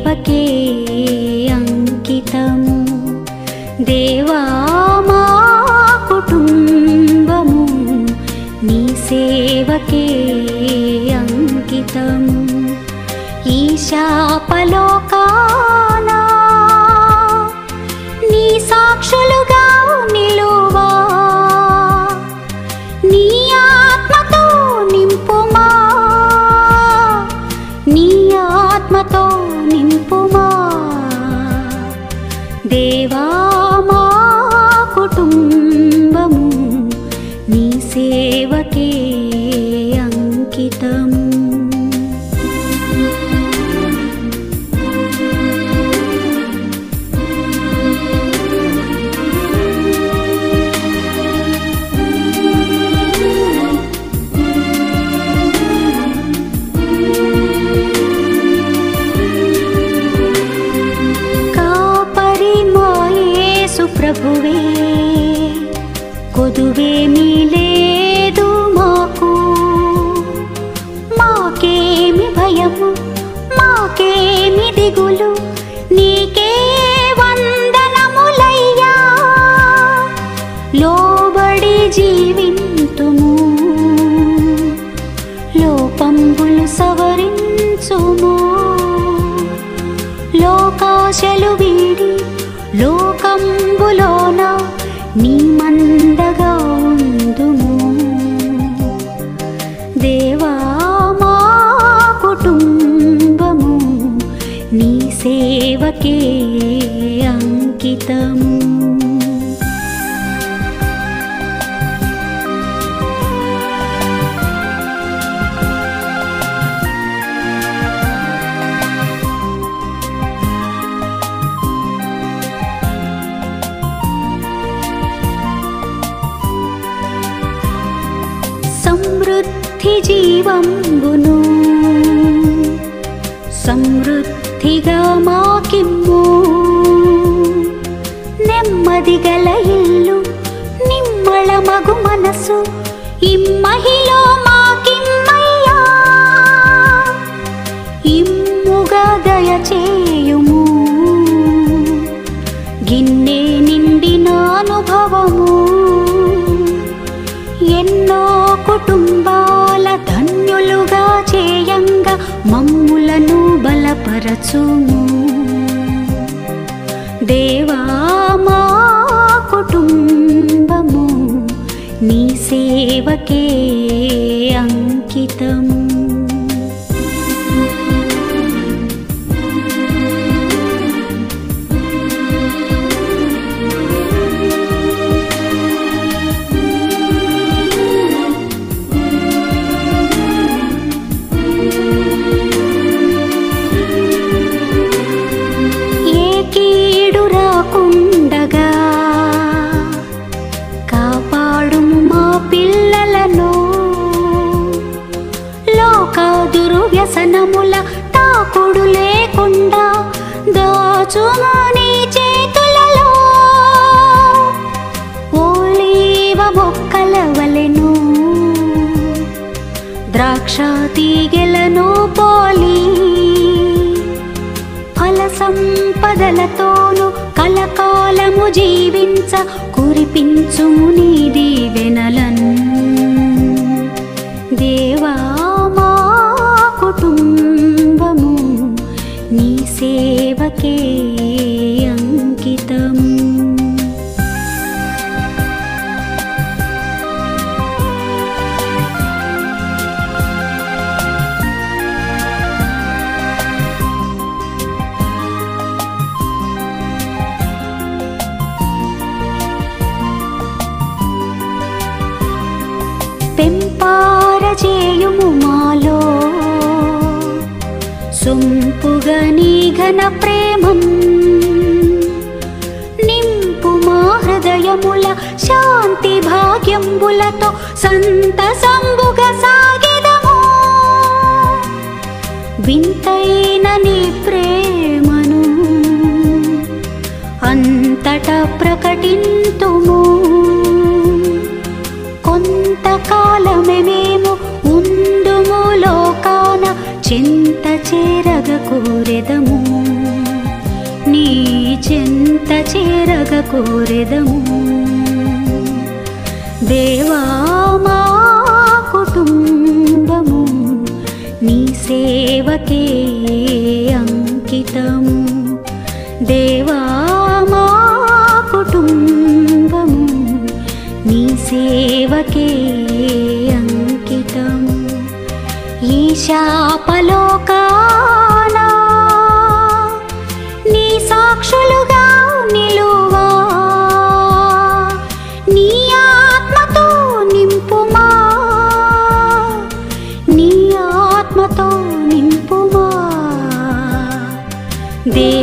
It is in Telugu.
సేవకే అంకితము దేవా మా కుటుంబము నీ సేవకే అంకితము ఈ శాపలోకానా నీ సాక్షులుగా నిలువా నీ ఆత్మతో నింపుమా నీ ఆత్మతో నింపుమా దేవా మా కుటుంబము నీ సేవకే అంకితము కాపరి మాయేసు ప్రభువే కొదువేమీ లేదు మాకు మాకేమి భయము మాకేమి దిగులు నీకే వందనములయ్యా లోబడి జీవింతుము లోపంబులు సవరించుము లోకాశలు వీడి లోకంబులోన నీ మందగా ఉందుము దేవా మా కుటుంబము నీ సేవకే అంకితము సమృద్ధి జీవంబును సమృద్ధిగా మాకిమ్ము నెమ్మది గల ఇల్లు నిమ్మళ మగు మనసు ఇమ్మహిలో మాకిమ్మయ్యా ఇమ్ముగా దయచేయుము గిన్నె నిండిన అనుభవము ఎన్నో కుటుంబాల ధన్యులుగా చేయంగా మమ్ములను బలపరచుము దేవా మా కుటుంబము నీ సేవకే అంకితము ఏ కీడు రాకుండగా కాపాడు మా పిల్లలను లోక దుర్వ్యసనముల తాకుడు లేకుండా దాచుము నీ చేతులలో ఓలీవ మొక్కల వలెను ద్రాక్ష తీగెలను పోలి ఫల సంపదలతోను కలకాలము జీవించ కురిపించుము నీ దీవెనలను దేవా మా కుటుంబము నీ సేవకే అంకితము పెంపారజేయుము మాలో సొంపుగా నీ ఘన ప్రేమం నింపు మా హృదయముల శాంతి భాగ్యంబులతో సంతసంబుగా సాగెదము వింతైన నీ ప్రేమను అంతటా ప్రకటింతుము కొంతకాలమే మేము ఉందుము లోకాన చింత చేరగ కోరెదము చెంత చేరగ కోరెదము దేవా మా కుటుంబము నీ సేవకే అంకితము దేవా మా కుటుంబము నీ సేవకే అంకితము ఈ శాపలోకానా నీ సాక్షులుగా నిలువా నీ ఆత్మతో నింపుమా నీ ఆత్మతో నింపుమా దే